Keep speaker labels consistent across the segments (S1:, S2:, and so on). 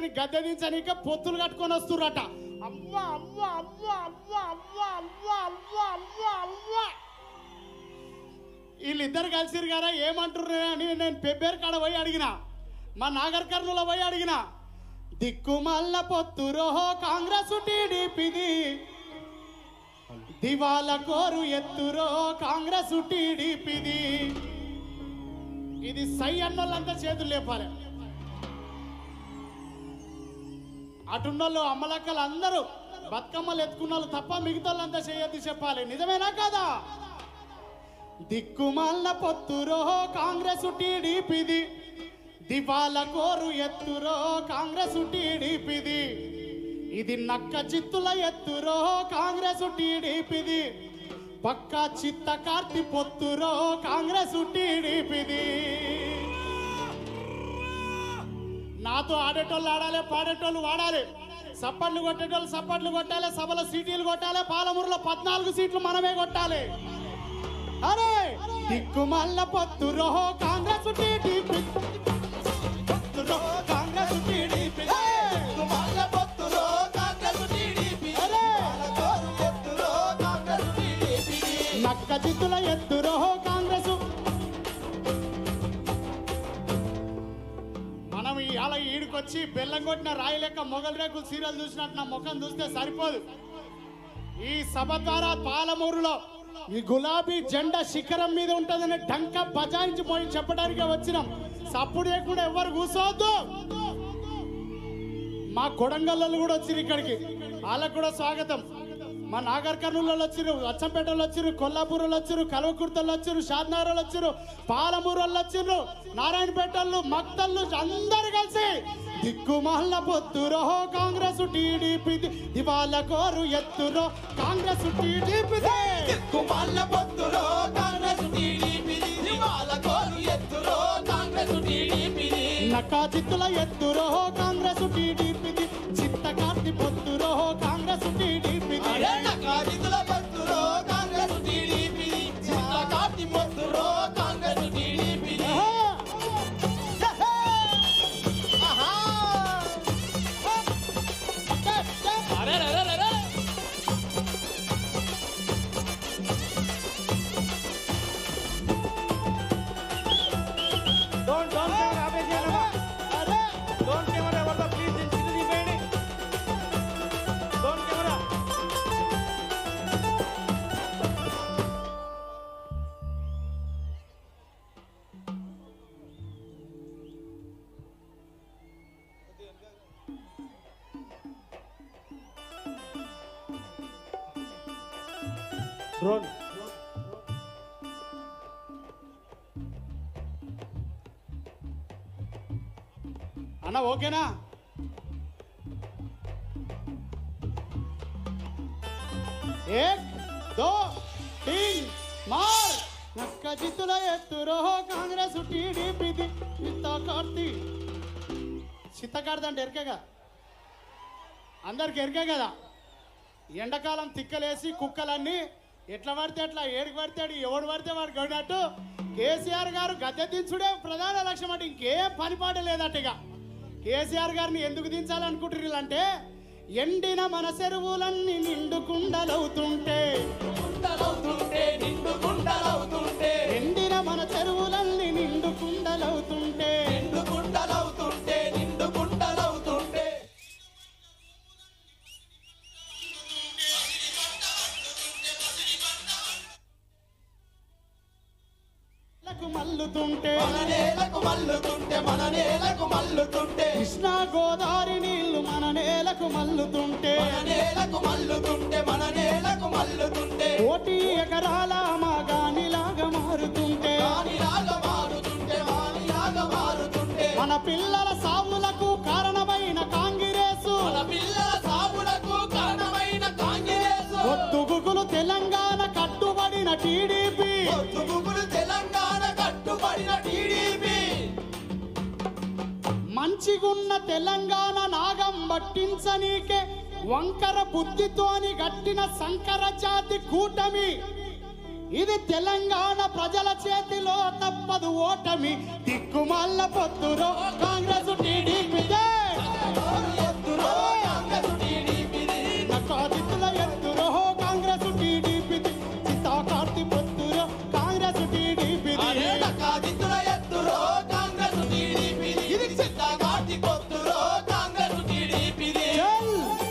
S1: గారిని గద్దె దించనీక పొత్తులు కట్టుకొని వస్తుర్రట అవ్వ అవ్వ అవ్వ అవ్వ అవ్వ అవ్వ అవ్వ అవ్వ అవ్వ వీళ్ళిద్దరు కలిసిరు కదా ఏమంటుర్రు అని నేను పెబ్బేరు కాడ పోయి అడిగిన మా నాగర్ కర్నూలు పోయి అడిగిన దిక్కుమల్ల పొత్తురో కాంగ్రెస్ టీడీపీది దివాల కోరు ఎత్తురో కాంగ్రెస్ టీడీపీది ఇది సై అన్నోళ్ళంతా చేతులు లేపాలి అటున్నోళ్ళు అమ్మలక్కలు అందరూ బతుకమ్మలు ఎత్తుకున్న వాళ్ళు తప్ప మిగతా వాళ్ళంతా చేయొద్దు చెప్పాలి నిజమేనా కదా దిక్కుమల్ల పొత్తురో కాంగ్రెస్ టీడీపీది దివాల కోరు ఎత్తురో కాంగ్రెస్ టీడీపీది ఇది నక్క చిత్తుల ఎత్తురో కాంగ్రెస్ టీడీపీది పక్క చిత్త కార్తి పొత్తురో కాంగ్రెస్ టీడీపీది నాతో ఆడేటోళ్ళు ఆడాలి పాడేటోళ్ళు వాడాలి సప్పట్లు కొట్టేటోళ్ళు సప్పట్లు కొట్టాలి సభలో సీటీలు కొట్టాలి పాలమూరులో పద్నాలుగు సీట్లు మనమే కొట్టాలి అరే దిక్కుమల్ల పొత్తురో కాంగ్రెస్ టీడీపీ పొత్తురో కాంగ్రెస్ టీడీపీ
S2: తుమాల పొత్తులో కాంగ్రెస్ టీడీపీ
S1: అరే
S2: కోరు ఎత్తులో కాంగ్రెస్ టీడీపీ
S1: నక్క జిత్తుల ఎత్తురో కాంగ్రెస్ మనం ఇవాళ ఈడికొచ్చి బెల్లం కొట్టిన రాయి లెక్క మొగల్ రేకులు సీరియల్ చూసినట్టు నా ముఖం చూస్తే సరిపోదు ఈ సభ ద్వారా పాలమూరులో ఈ గులాబీ జెండా శిఖరం మీద ఉంటుందని డంక బజాయించి పోయి చెప్పడానికి వచ్చినాం సప్పుడు లేకుండా ఎవరు కూర్చోవద్దు మా కొడంగల్లో కూడా వచ్చిరు ఇక్కడికి వాళ్ళకు కూడా స్వాగతం మా నాగర్ కర్నూలు వచ్చిరు అచ్చంపేటలో వచ్చిరు కొల్లాపూర్లో వచ్చిరు కల్వకుర్తలు వచ్చిరు షాద్నగర్లో వచ్చిరు పాలమూరు వాళ్ళు వచ్చిర్రు నారాయణపేటలు మక్తళ్ళు అందరు కలిసి దిక్కుమల్ల పొత్తురో కాంగ్రెస్ టీడీపీ ఇవాళ కోరు ఎత్తురో కాంగ్రెస్ టీడీపీ
S2: తుమాల పొత్తులో కాంగ్రెస్ టీడీపీ దివాల కోరు ఎత్తులో కాంగ్రెస్ టీడీపీ
S1: నకా చిత్తుల ఎత్తురో కాంగ్రెస్ టీడీపీ చిత్త కార్తి పొత్తురో కాంగ్రెస్ టీడీపీ
S2: అరేణ కాదితుల పొత్తులో కాంగ్రెస్ టీడీపీ చిన్న కాటి పొత్తులో కాంగ్రెస్ టీడీపీ ఆహా అరే రే రే రే
S3: డోంట్ డోంట్ కెమెరా ఆపేసేయాలమ్మా డోంట్ కెమెరా ఎవరితో ప్లీజ్ చిన్న దింపేయండి డోంట్ కెమెరా డ్రోన్
S1: అన్న ఓకేనా ఏక్ దో తీన్ మార్ నక్క జిత్తుల ఎత్తురో కాంగ్రెస్ టీడీపీది చిత్తకార్తి చిత్తకార్తి అంటే ఎరికేగా అందరికి ఎరికే కదా ఎండాకాలం తిక్కలేసి కుక్కలన్నీ ఎట్లా పడితే ఎట్లా ఏడికి పడితే ఆడు, ఎవడు పడితే వాడు గడినట్టు కేసీఆర్ గారు గద్దె దించుడే ప్రధాన లక్ష్యం అంటే ఇంకేం పనిపాట లేదట ఇక కేసీఆర్ గారిని ఎందుకు దించాలనుకుంటున్నారు అంటే ఎండిన మన చెరువులన్నీ నిండు కుండలవుతుంటే
S2: కుండలవుతుంటే నిండు కుండలవుతుంటే
S1: ఎండిన మన చెరువులన్నీ నిండు కుండలవుతుంటే
S2: నిండు కుండలవుతుంటే నిండు కుండలవుతుంటే
S1: లకు మల్లుతుంటే
S2: మన నేలకు మల్లుతుంటే మన నేలకు మల్లుతుంటే
S1: కృష్ణా గోదావరి నీళ్లు మన నేలకు మల్లుతుంటే
S2: మన నేలకు మల్లుతుంటే మన నేలకు మల్లుతుంటే
S1: కోటి ఎకరాల మాగానిలాగా మారుతుంటే
S2: వానిలాగా మారుతుంటే వానిలాగా మారుతుంటే
S1: మన పిల్లల సావులకు కారణమైన కాంగ్రెసు
S2: మన పిల్లల సాగులకు కారణమైన కాంగ్రెస్
S1: ఒత్తుగుగులు తెలంగాణ కట్టుబడిన టీడీపీ
S2: పొద్దుగుకులు తెలంగాణ కట్టుబడిన టీడీపీ
S1: మంచిగున్న తెలంగాణ నాగం పట్టించనీకే వంకర బుద్ధితోని గట్టిన సంకర జాతి కూటమి ఇది తెలంగాణ ప్రజల చేతిలో తప్పదు ఓటమి దిక్కుమల్ల పొత్తురో కాంగ్రెస్ టీడీపీ
S2: పొత్తురో కాంగ్రెస్ టీడీపీది
S1: నక్క జిత్తుల ఎత్తురో కాంగ్రెస్ టీడీపీది సీతాకార్తి పొత్తురో కాంగ్రెస్ టీడీపీది
S2: అరే నక్కాదిత్తుల ఎత్తురో కాంగ్రెస్ టీడీపీది ఇది చిత్తగాటి పొత్తురో కాంగ్రెస్ టీడీపీది
S1: చల్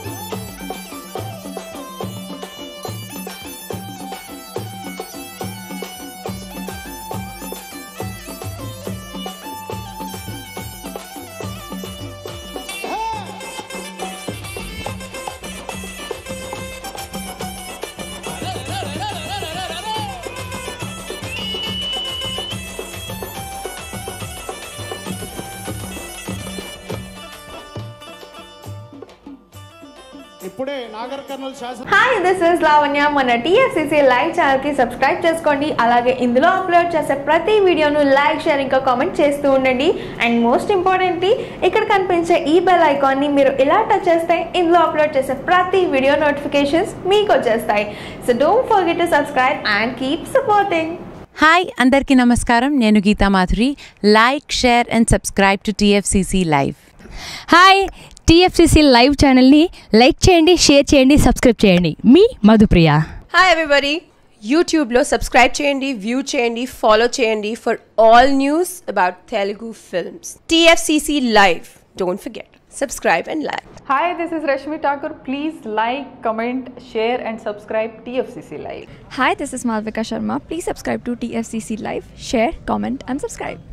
S1: ఇప్పుడే నాగర్ కర్నూలు శాసన
S4: హాయ్ దిస్ ఇస్ లావణ్య మన టీఎఫ్సిసి లైవ్ ఛానల్కి సబ్స్క్రైబ్ చేసుకోండి అలాగే ఇందులో అప్లోడ్ చేసే ప్రతి వీడియోను లైక్ షేర్ ఇంకా కామెంట్ చేస్తూ ఉండండి అండ్ మోస్ట్ ఇంపార్టెంట్లీ ఇక్కడ కనిపించే ఈ బెల్ ఐకాన్ని మీరు ఇలా టచ్ చేస్తే ఇందులో అప్లోడ్ చేసే ప్రతి వీడియో నోటిఫికేషన్స్ మీకు వచ్చేస్తాయి so don't forget to subscribe and keep supporting
S5: hi అందరికీ నమస్కారం నేను Geetha Madhuri like share and subscribe to TFCC live
S6: hi TFCC live ఛానల్ని లైక్ చేయండి షేర్ చేయండి సబ్స్క్రైబ్ చేయండి మీ మధుప్రియ
S7: హాయ్ ఎవ్రీబడి యూట్యూబ్లో సబ్స్క్రైబ్ చేయండి వ్యూ చేయండి ఫాలో చేయండి for all news about Telugu films TFCC live don't forget subscribe and like
S8: Hi, this is Rashmi Thakur. Please like, comment, share, and subscribe TFCC Live.
S9: Hi, this is Malvika Sharma. Please subscribe to TFCC Live, share, comment, and subscribe.